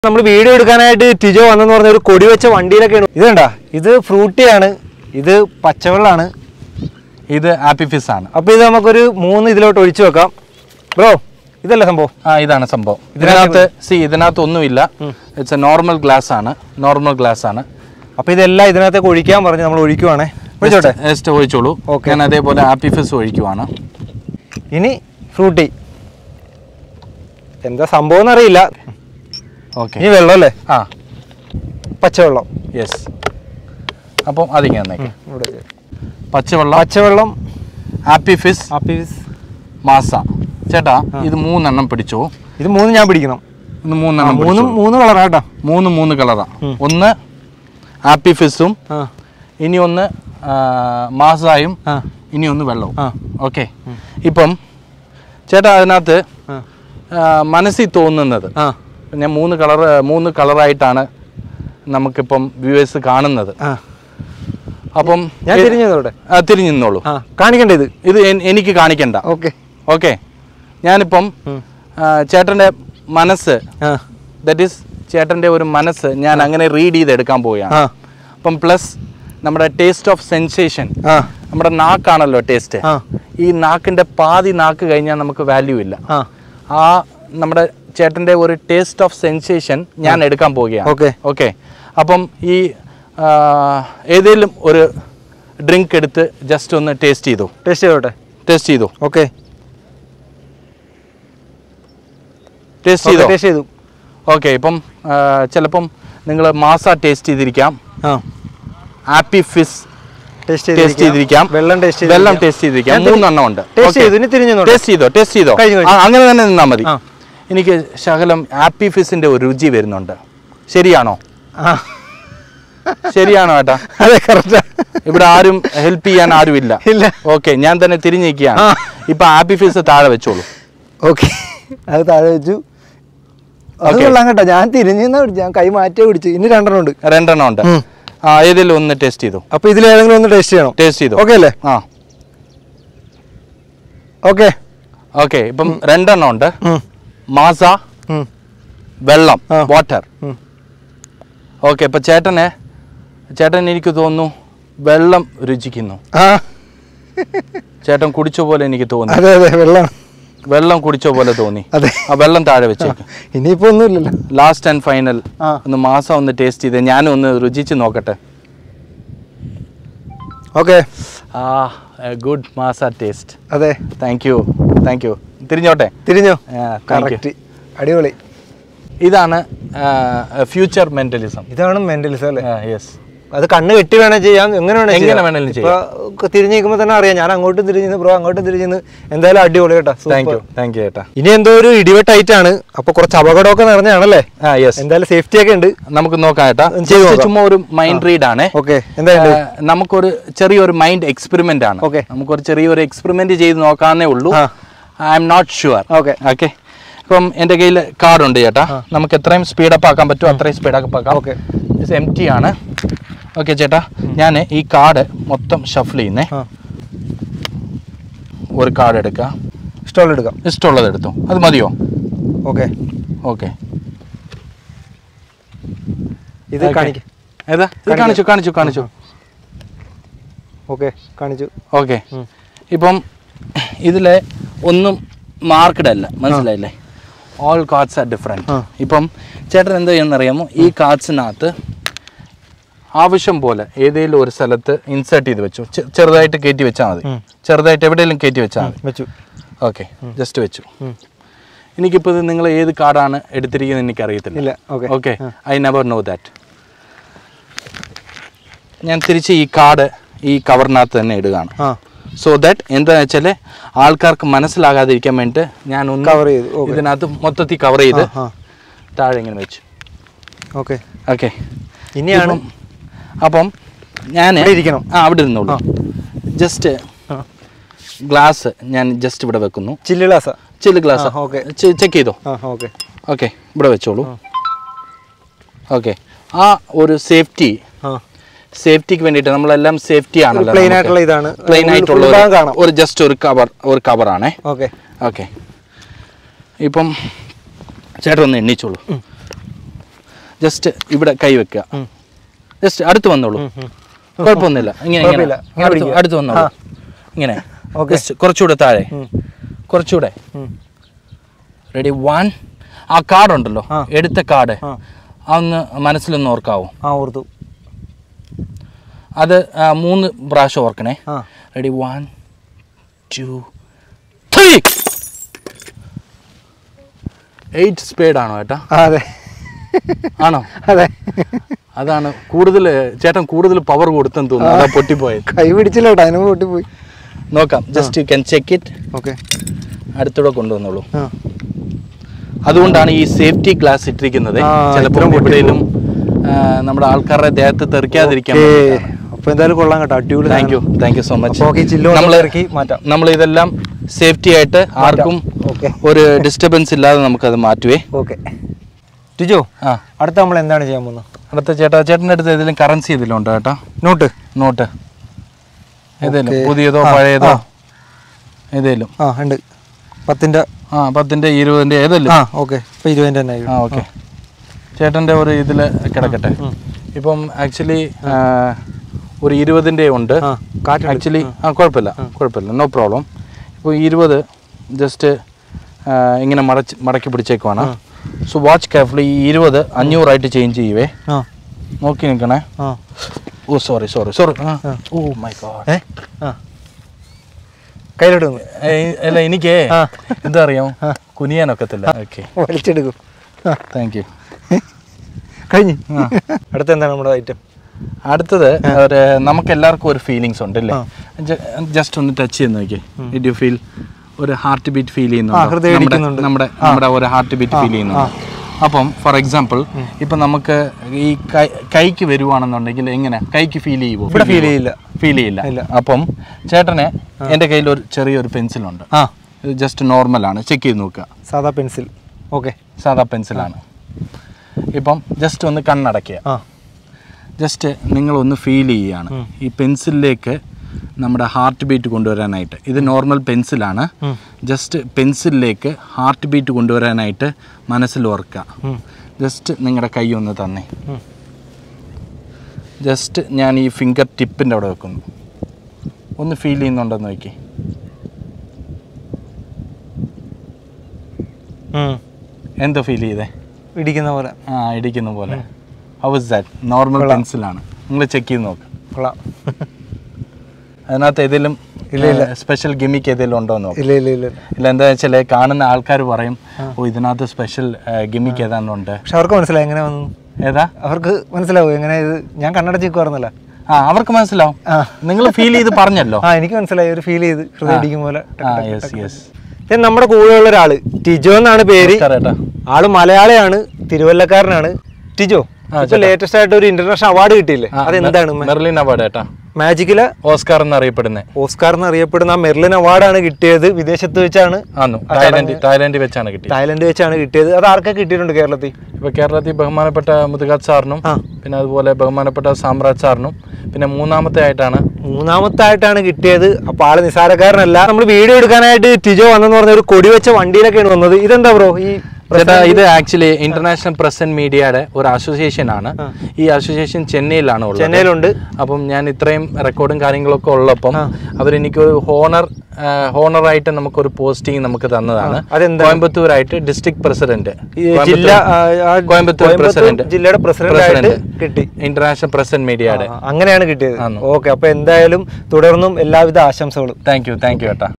നമ്മൾ വീഡിയോ എടുക്കാനായിട്ട് ടിജോ വന്നെന്ന് പറഞ്ഞ ഒരു കൊടി വെച്ച വണ്ടിയിലൊക്കെയാണ് ഇത് കണ്ടാ ഇത് ഫ്രൂട്ടിയാണ് ഇത് പച്ചവെള്ളമാണ് ഇത് ആപ്പി ഫിസ് ആണ് അപ്പോൾ ഇത് നമുക്കൊരു മൂന്ന് ഇതിലോട്ട് ഒഴിച്ചു വെക്കാം ബ്രോ ഇതല്ല സംഭവം ആ ഇതാണ് സംഭവം ഇതിനകത്ത് ഇതിനകത്ത് സി ഇതിനകത്ത് ഒന്നുമില്ല ഇറ്റ്സ് എ നോർമൽ ഗ്ലാസ് ആണ് നോർമൽ ഗ്ലാസ് ആണ് അപ്പോൾ ഇതെല്ലാം ഇതിനകത്തേക്ക് ഒഴിക്കാൻ പറഞ്ഞ് നമ്മൾ ഒഴിക്കുവാണേ ഒഴിച്ചോട്ടെ ജസ്റ്റ് ഒഴിച്ചോളൂ Okay. ഞാൻ അതേപോലെ ആപ്പി ഫിസ് ഒഴിക്കുവാണ് ഇനി ഫ്രൂട്ടി എന്താ സംഭവം എന്നറിയില്ല ഓക്കെ ഇനി വെള്ളം അല്ലേ ആ പച്ചവെള്ളം യെസ് അപ്പം അതിങ്ങനെ വന്നേക്ക് ഇവിടെ പച്ചവെള്ളം പച്ചവെള്ളം ആപ്പി ഫിസ് ആപ്പീസ് മാസ ചേട്ടാ ഇത് മൂന്നെണ്ണം പിടിച്ചോ ഇത് മൂന്ന് ഞാൻ പിടിക്കണം ഇത് ആ, മൂന്നെണ്ണം മൂന്നും പിടിച്ചോ. മൂന്ന് കളറാ കേട്ടോ മൂന്ന് മൂന്ന് കളറാ ഉം. ഒന്ന് ആപ്പി ഫിസും ആ ഇനി ഒന്ന് ആ, മാസായും ആ ഇനി ഒന്ന് വെള്ളവും ആ ഓക്കെ ഇപ്പം ചേട്ടാ അതിനകത്ത് ആ ആ, മനസ്സിൽ തോന്നുന്നത് ആ ഞാൻ മൂന്ന് കളർ മൂന്ന് കളറായിട്ടാണ് നമുക്കിപ്പം വ്യൂവേഴ്സ് കാണുന്നത് ആ അപ്പം ഞാൻ തിരിഞ്ഞതോടെ ആ, തിരിഞ്ഞു നിന്നോളൂ ആ കാണിക്കണ്ടേ ഇത് ഇത് എൻ- എനിക്ക് കാണിക്കണ്ട ഓക്കെ ഓക്കെ ഞാനിപ്പം ആ, ചേട്ടൻ്റെ മനസ്സ് ആ ദറ്റ് ഈസ് ചേട്ടൻ്റെ ഒരു മനസ്സ് ഞാൻ അങ്ങനെ റീഡ് ചെയ്തെടുക്കാൻ പോവുകയാണ് ആ അപ്പം പ്ലസ് നമ്മുടെ ടേസ്റ്റ് ഓഫ് സെൻസേഷൻ ആ നമ്മുടെ നാക്കാണല്ലോ ടേസ്റ്റ് ആ ഈ നാക്കിൻ്റെ പാതി നാക്ക് കഴിഞ്ഞാൽ നമുക്ക് വാല്യൂ ഇല്ല ആ ആ നമ്മുടെ ചേട്ടൻ്റെ ഒരു ടേസ്റ്റ് ഓഫ് സെൻസേഷൻ ഞാൻ എടുക്കാൻ പോവുകയാണ് Okay. ഓക്കെ അപ്പം ഈ ആ, ഏതെങ്കിലും ഒരു ഡ്രിങ്ക് എടുത്ത് ജസ്റ്റ് ഒന്ന് ടേസ്റ്റ് ചെയ്തു ടേസ്റ്റ് ചെയ്തോട്ടെ ടേസ്റ്റ് ചെയ്തു ഓക്കെ ടേസ്റ്റ് ചെയ്തോ ടേസ്റ്റ് ചെയ്തു ഓക്കെ ഇപ്പം ആ, ചിലപ്പം നിങ്ങൾ മാസ ടേസ്റ്റ് ചെയ്തിരിക്കാം ആ ആപ്പി ഫിസ് ടേസ്റ്റ് ടേസ്റ്റ് ചെയ്തിരിക്കാം വെള്ളം ടേസ്റ്റ് ചെയ്ത് വെള്ളം ടേസ്റ്റ് ചെയ്തിരിക്കാം ഞാൻ തിരി- മൂന്നെണ്ണം ഉണ്ട് ടേസ്റ്റ് ചെയ്തു ഇനി തിരിഞ്ഞു നോക്കാം. ടേസ്റ്റ് ചെയ്തോ ടേസ്റ്റ് ചെയ്തോ കഴിഞ്ഞു, കഴിഞ്ഞു. ആ, അങ്ങനെ തന്നെ നിന്നാൽ മതി ആ. എനിക്ക് ശകലം ആപ്പി ഫിസിന്റെ ഒരു രുചി വരുന്നുണ്ട് ശരിയാണോ ആ ശരിയാണോ ഏട്ടാ അതെ കറക്റ്റാ ഇവിടെ ആരും ഹെൽപ്പ് ചെയ്യാൻ ആരുമില്ല ഇല്ല ഓക്കെ ഞാൻ തന്നെ തിരിഞ്ഞിരിക്കുകയാണ് ആ. ഇപ്പൊ ആപ്പി ഫിസ് താഴെ വെച്ചോളൂ ഓക്കെ അത് താഴെ വെച്ചു അത് Okay. കൊള്ളാം കേട്ടോ ഞാൻ തിരിഞ്ഞു പിടിച്ചു ഞാൻ കൈ മാറ്റിയേ പിടിച്ചു ഇനി രണ്ടെണ്ണം ഉണ്ട് രണ്ടെണ്ണം ഉണ്ട് ഉം. ആ ഏതെങ്കിലും ഒന്ന് ടേസ്റ്റ് ചെയ്തു അപ്പൊ ഇതിൽ ഏതെങ്കിലും ഒന്ന് ടേസ്റ്റ് ചെയ്യണം ടേസ്റ്റ് ചെയ്തു ഓക്കെ അല്ലേ ആ ഓക്കെ ഓക്കെ ഇപ്പം രണ്ടെണ്ണം ഉണ്ട് മാസ വെള്ളം ആ. വാട്ടർ ഉം. ഓക്കെ ഇപ്പൊ ചേട്ടനെ ചേട്ടൻ എനിക്ക് തോന്നുന്നു വെള്ളം രുചിക്കുന്നു ആ ചേട്ടൻ കുടിച്ച പോലെ എനിക്ക് തോന്നി അതെ അതെ വെള്ളം വെള്ളം കുടിച്ച പോലെ തോന്നി അതെ ആ വെള്ളം താഴെ വെച്ചേക്ക് ഇനിയിപ്പോ ഒന്നുമില്ലല്ലോ ലാസ്റ്റ് ആൻഡ് ഫൈനൽ ആ. ഒന്ന് മാസം ഒന്ന് ടേസ്റ്റ് ചെയ്ത് ഞാനും ഒന്ന് രുചിച്ച് നോക്കട്ടെ ഓക്കെ ആ ഗുഡ് മാസ ടേസ്റ്റ് അതെ താങ്ക് യു താങ്ക് യു തിരിഞ്ഞോട്ടെ തിരിഞ്ഞോ ആ, thank you. കറക്റ്റ് അടിപൊളി ഇതാണ് ഫ്യൂച്ചർ മെന്റലിസം ഇതാണ് മെന്റലിസം അല്ലേ യെസ് അത് കണ്ണ് കെട്ടി വേണേ ചെയ്യാം എങ്ങനെ വേണേ എങ്ങനെ വേണേലും ഇപ്പൊ തിരിഞ്ഞു നിൽക്കുമ്പോൾ തന്നെ അറിയാം ഞാൻ അങ്ങോട്ടും തിരിഞ്ഞു ബ്രോ അങ്ങോട്ടും തിരിഞ്ഞു എന്തായാലും അടിപൊളി കേട്ടോ thank Super. You thank you ഏട്ടാ ഇനി എന്തോ ഒരു ഇടിവെട്ടായിട്ട് ആണ് അപ്പൊ കുറച്ച് അപകടമൊക്കെ നിറഞ്ഞാണല്ലേ ആ യെസ് എന്തായാലും സേഫ്റ്റി ഒക്കെ ഉണ്ട് നമുക്ക് നോക്കാം ഏട്ടാ ഒന്ന് ചെയ്ത് Just നോക്കാം. ചുമ്മാ ഒരു മൈൻഡ് റീഡ് ആണ് ഓക്കെ എന്തായാലും നമുക്കൊരു ചെറിയൊരു മൈൻഡ് എക്സ്പെരിമെന്റ് ആണ് Okay. നമുക്കൊരു ചെറിയൊരു എക്സ്പെരിമെന്റ് ചെയ്ത് നോക്കാന്നേ ഉള്ളൂ ആ. I'm not sure okay okay ഇപ്പം എൻ്റെ കയ്യിൽ കാർഡുണ്ട് ചേട്ടാ നമുക്ക് എത്രയും സ്പീഡപ്പ് ആക്കാൻ പറ്റുമോ അത്രയും സ്പീഡപ്പ് ആക്കാം Okay. ഇത് എം ടി ആണ് ഓക്കെ ചേട്ടാ ഞാൻ ഈ കാർഡ് മൊത്തം ഷഫിൾ ചെയ്യുന്നേ ആ ഒരു കാർഡ് എടുക്കുക ഇഷ്ടമുള്ള എടുക്കാം ഇഷ്ടമുള്ളത് എടുത്തു അത് മതിയോ ഓക്കെ ഓക്കെ ഇത് കാണിക്ക് ഏതാ ഇത് കാണിച്ചു കാണിച്ചു കാണിച്ചു ഓക്കെ കാണിച്ചു ഓക്കെ ഇപ്പം ഇതിലെ ഒന്നും മാർക്കഡ് അല്ല മനസ്സിലായില്ലേ ഓൾ കാർഡ്സ് ആർ ഡിഫറെൻറ്റ് ആ. ഇപ്പം ചേട്ടൻ എന്താ ചെയ്യുന്നറിയാമോ ഈ കാർഡ്സിനകത്ത് ആവശ്യം പോലെ ഏതെങ്കിലും ഒരു സ്ഥലത്ത് ഇൻസേർട്ട് ചെയ്ത് വെച്ചു ചെ- ചെറുതായിട്ട് കയറ്റി വെച്ചാൽ മതി ഉം. ചെറുതായിട്ട് എവിടെയെങ്കിലും കയറ്റി വെച്ചാൽ മതി വെച്ചു ഓക്കെ ജസ്റ്റ് വെച്ചു ഉം. എനിക്കിപ്പോൾ ഇത് നിങ്ങൾ ഏത് കാർഡാണ് എടുത്തിരിക്കുന്നത് എനിക്കറിയത്തില്ല ഇല്ല okay okay I never know that ഞാൻ തിരിച്ച് ഈ കാർഡ് ഈ കവറിനകത്ത് തന്നെ ഇടുകയാണ് ആ സോ ദാറ്റ് എന്താണെന്ന് വെച്ചാൽ ആൾക്കാർക്ക് മനസ്സിലാകാതിരിക്കാൻ വേണ്ടിയിട്ട് ഞാൻ ഒന്ന് കവർ ചെയ്തു ഓക്കെ ഇതിനകത്ത് മൊത്തത്തിൽ കവർ ചെയ്ത് ആ താഴെ ഇങ്ങനെ വെച്ചു ഓക്കെ ഓക്കെ ഇനിയാണ് അപ്പം ഞാൻ ഇവിടെ ഇരിക്കണം. ആ അവിടെ ഇരുന്നോളൂ ആ. ജസ്റ്റ് ആ. ഗ്ലാസ് ഞാൻ ജസ്റ്റ് ഇവിടെ വെക്കുന്നു ചില്ല് ഗ്ലാസ്സാ ചില്ല് ഗ്ലാസ് ആ, okay. ചെക്ക് ചെയ്തോ ആ ഓക്കെ ഓക്കെ ഇവിടെ വെച്ചോളൂ ഓക്കെ ആ ഒരു സേഫ്റ്റി ആ സേഫ്റ്റിക്ക് വേണ്ടിയിട്ട് നമ്മളെല്ലാം സേഫ്റ്റി ആണല്ലോ പ്ലെയിൻ ആയിട്ടുള്ള ഇതാണ് പ്ലെയിൻ full- ആയിട്ടുള്ള full ഭാഗം ഒരു- കാണാം ഒരു ജസ്റ്റ് ഒരു കവർ ഒരു കവറാണേ ഓക്കെ ഓക്കെ ഇപ്പം ചേട്ടൻ ഒന്ന് എണ്ണിച്ചോളൂ ജസ്റ്റ് ഇവിടെ കൈ വെക്കുക ഉം. ജസ്റ്റ് അടുത്ത് വന്നോളൂ ഉം, ഉം. കുഴപ്പമൊന്നുമില്ല ഇങ്ങനെ ഇങ്ങനെ കുഴപ്പമില്ല. ഇങ്ങനെ അടുത്ത് പിടിക്കുക. അടുത്ത് വന്നോളൂ ഇങ്ങനെ ഓക്കെ. ജസ്റ്റ് കുറച്ചുകൂടെ താഴെ ഉം. കുറച്ചുകൂടെ ഉം. റെഡി വൺ ആ കാർഡ് ഉണ്ടല്ലോ ആ. എടുത്ത കാർഡ് ആ അതൊന്ന് മനസ്സിലൊന്ന് ഓർക്കാവോ ആ ഓർത്തു അത് ആ, മൂന്ന് പ്രാവശ്യം ഓർക്കണേ ആ ready one two three eight spade ആണോ ഏട്ടാ ആ, അതെ ആണോ അതെ അതാണ് കൂടുതൽ ചേട്ടൻ കൂടുതൽ പവർ കൊടുത്തെന്ന് തോന്നുന്നു അതാ പൊട്ടിപ്പോയത് കൈ പിടിച്ചില്ല കേട്ടോ അതിന് പൊട്ടിപ്പോയി നോക്കാം just you can check it okay അടുത്തൂടെ കൊണ്ടുവന്നോളൂ ആ അതുകൊണ്ടാണ് ഈ സേഫ്റ്റി ഗ്ലാസ് ഇട്ടിരിക്കുന്നത് ആ, ചിലപ്പോൾ ഇത്രയും എവിടെയും നമ്മുടെ ആൾക്കാരുടെ ദേഹത്ത് തെറിക്കാതിരിക്കാൻ ഏ അപ്പൊ എന്തായാലും കൊള്ളാം കേട്ടോ അടിപൊളി thank you thank you so much അപ്പൊ ഓക്കെ ചില്ല് നമ്മൾ ഇറക്കി മാറ്റാം നമ്മൾ ഇതെല്ലാം സേഫ്റ്റി ആയിട്ട് ആർക്കും ഓക്കെ ഒരു ഡിസ്റ്റർബൻസ് ഇല്ലാതെ നമുക്കത് മാറ്റുവേ ഓക്കെ ടിജോ ആ അടുത്ത നമ്മൾ എന്താണ് ചെയ്യാൻ പോകുന്നത് അടുത്ത ചേട്ടാ ചേട്ടൻ്റെ അടുത്ത് ഏതെങ്കിലും കറൻസി ഇതിലും ഉണ്ടോ ചേട്ടാ നോട്ട് നോട്ട് ഏതേലും Okay. പുതിയതോ ആ, പഴയതോ ആ. ഏതേലും ആ ഉണ്ട് പത്തിന്റെ ആ പത്തിൻ്റെ ഇരുപതിൻ്റെ ഏതെങ്കിലും ആ ഓക്കെ ഇപ്പൊ ഇരുപതിന്റെ തന്നെ ആയി. ആ ഓക്കെ ചേട്ടൻ്റെ ഒരു ഇതിൽ കിടക്കട്ടെ ഉം. ഇപ്പം ആക്ച്വലി ഒരു ഇരുപതിൻ്റെ ഉണ്ട് ആ കാറ്റുണ്ട് ആക്ച്വലി ആ കുഴപ്പമില്ല കുഴപ്പമില്ല നോ പ്രോബ്ലം ഇപ്പോൾ ഇരുപത് ജസ്റ്റ് ഇങ്ങനെ മടച്ച് മടക്കി പിടിച്ചേക്കുവാണ് സോ വാച്ച് കെയർഫുള്ളി ഈ ഇരുപത് അഞ്ഞൂറായിട്ട് ചേഞ്ച് ചെയ്യുവേ ആ നോക്കി നിൽക്കണേ ആ ഓ സോറി സോറി സോറി ആ. ഓ മൈ ഗോഡ് ഏ ആ കയ്യിലോട്ട് വന്ന് അല്ല എനിക്ക് ആ. എന്താ അറിയാമോ കുനിയാനൊക്കത്തില്ല ഓക്കെ വലിച്ചെടുക്കും ആ താങ്ക് യു കഴിഞ്ഞ് അടുത്ത എന്താണ് നമ്മുടെ ഐറ്റം അടുത്തത് ഒരു നമുക്ക് എല്ലാവർക്കും ഒരു ഫീലിങ്സ് ഉണ്ട് അല്ലേ ജസ്റ്റ് ഒന്ന് ടച്ച് ചെയ്ത് നോക്കി ഇറ്റ് യു ഫീൽ ഒരു ഹാർട്ട് ബീറ്റ് ഫീൽ ആ, ചെയ്യുന്നുണ്ട് ഹൃദയം നമ്മുടെ ഇടിക്കുന്നുണ്ട്. നമ്മുടെ നമ്മുടെ ഒരു ഹാർട്ട് ബീറ്റ് ഫീൽ ചെയ്യുന്നുണ്ട് അപ്പം ഫോർ എക്സാമ്പിൾ ഇപ്പം നമുക്ക് ഈ കൈ കൈക്ക് വരുവാണെന്നുണ്ടെങ്കിൽ എങ്ങനെ കൈക്ക് ഫീൽ ചെയ്യുമോ ഇവിടെ feel ചെയ്യില്ല. ഫീൽ ചെയ്യില്ല ഇല്ല. അപ്പം ചേട്ടന് എൻ്റെ കയ്യിൽ ഒരു ചെറിയൊരു പെൻസിലുണ്ട് ആ ഇത് ജസ്റ്റ് നോർമലാണ് ചെക്ക് ചെയ്ത് നോക്കുക സാധാ പെൻസിൽ ഓക്കെ സാധാ പെൻസിലാണ് ഇപ്പം ജസ്റ്റ് ഒന്ന് കണ്ണടയ്ക്കുക ആ ജസ്റ്റ് നിങ്ങളൊന്ന് ഫീൽ ചെയ്യുകയാണ് ഈ പെൻസിലിലേക്ക് നമ്മുടെ ഹാർട്ട് ബീറ്റ് കൊണ്ടുവരാനായിട്ട് ഇത് നോർമൽ പെൻസിലാണ് ഉം. ജസ്റ്റ് പെൻസിലിലേക്ക് ഹാർട്ട് ബീറ്റ് കൊണ്ടുവരാനായിട്ട് മനസ്സിൽ ഓർക്കുക ഉം. ജസ്റ്റ് നിങ്ങളുടെ കൈ ഒന്ന് തന്നെ ഉം. ജസ്റ്റ് ഞാൻ ഈ ഫിംഗർ ടിപ്പിൻ്റെ അവിടെ വെക്കുന്നു ഒന്ന് ഫീൽ ചെയ്യുന്നുണ്ടെന്ന് നോക്കി ഉം. എന്തോ ഫീൽ ചെയ്തേ ഇടിക്കുന്ന പോലെ ആ ഇടിക്കുന്ന പോലെ ഹൗസ് ദാറ്റ് നോർമൽ പെൻസിലാണ് നിങ്ങൾ ചെക്ക് ചെയ്ത് നോക്ക് കൊള്ളാം അതിനകത്ത് ഏതെങ്കിലും ഇല്ല, ഇല്ല. സ്പെഷ്യൽ ഗിമിക്ക് ഏതെങ്കിലും ഉണ്ടോ എന്ന് നോക്ക് ഇല്ല ഇല്ല ഇല്ല ഇല്ല എന്താ വെച്ചാൽ കാണുന്ന ആൾക്കാർ പറയും ഓ ഇതിനകത്ത് സ്പെഷ്യൽ ഗിമിക്ക് ഏതാണ്ടുണ്ട് പക്ഷെ അവർക്ക് മനസ്സിലായി എങ്ങനെ വന്നു ഏതാ അവർക്ക് മനസ്സിലാവും എങ്ങനെ ഇത് ഞാൻ കണ്ണടച്ച് നിൽക്കുവായിരുന്നല്ല ആ അവർക്ക് മനസ്സിലാവും ആ നിങ്ങൾ ഫീൽ ചെയ്ത് പറഞ്ഞല്ലോ ആ എനിക്ക് മനസ്സിലായി ഒരു ഫീൽ ചെയ്ത് ഹൃദയം ഇടിക്കും പോലെ ആ യെസ് യെസ് ഇത് നമ്മുടെ കൂടെയുള്ള ഒരാള് ടിജോ എന്നാണ് പേര് ചേട്ടാ ആള് മലയാളിയാണ് തിരുവല്ലക്കാരനാണ് ടിജോ ആ, ഇപ്പൊ ലേറ്റസ്റ്റ് ആയിട്ട് ഒരു ഇന്റർനാഷണൽ അവാർഡ് കിട്ടിയില്ലേ അതെന്താണ് മെർലിൻ അവാർഡ് ഏട്ടാ മാജിക്കിലെ ഓസ്കാർ എന്നറിയപ്പെടുന്നത് ഓസ്കാർ എന്നറിയപ്പെടുന്ന ആ മെർലിൻ അവാർഡാണ് കിട്ടിയത് വിദേശത്ത് വെച്ചാണ് ആന്നു തായ്ലൻഡ് തായ്ലൻഡിൽ വെച്ചാണ് കിട്ടിയത് തായ്ലൻഡ് വെച്ചാണ് കിട്ടിയത് അത് ആർക്കൊക്കെ കിട്ടിയിട്ടുണ്ട് കേരളത്തിൽ ഇപ്പൊ കേരളത്തിൽ ബഹുമാനപ്പെട്ട മുതുകാത് സാറിനും ആ. പിന്നെ അതുപോലെ ബഹുമാനപ്പെട്ട സാമ്രാജ് സാറിനും പിന്നെ മൂന്നാമത്തെ ആയിട്ടാണ് മൂന്നാമത്തെ ആയിട്ടാണ് കിട്ടിയത് അപ്പൊ ആള് നിസാരക്കാരനല്ല നമ്മൾ വീഡിയോ എടുക്കാനായിട്ട് ടിജോ വന്നെന്ന് പറഞ്ഞ ഒരു കൊടി വെച്ച വണ്ടിയിലൊക്കെയാണ് വന്നത് ഇതെന്താ ബ്രോ ഈ ചേട്ടാ ഇത് ആക്ച്വലി ഇന്റർനാഷണൽ പ്രസ് ആൻഡ് മീഡിയയുടെ ഒരു അസോസിയേഷൻ ആണ് ഈ അസോസിയേഷൻ ചെന്നൈയിലാണ് ഉള്ളത് ചെന്നൈയിലുണ്ട് അപ്പം ഞാൻ ഇത്രയും റെക്കോർഡും കാര്യങ്ങളൊക്കെ ഉള്ളപ്പം അവരെനിക്കൊരു ഹോണർ ഹോണറായിട്ട് നമുക്കൊരു പോസ്റ്റിംഗ് നമുക്ക് തന്നതാണ് അതെന്താ കോയമ്പത്തൂരായിട്ട് ഡിസ്ട്രിക്ട് പ്രസിഡന്റ് ഈ ജില്ല ആ, ആ കോയമ്പത്തൂർ പ്രസിഡന്റ് ജില്ലയുടെ പ്രസിഡന്റ് ആയിട്ട് കിട്ടി ഇന്റർനാഷണൽ പ്രസ് ആൻഡ് മീഡിയയുടെ ആ, അങ്ങനെയാണ് കിട്ടിയത് ആണോ. ഓക്കെ അപ്പൊ എന്തായാലും തുടർന്നും എല്ലാവിധ ആശംസകളും താങ്ക് യു താങ്ക് യു ഏട്ടാ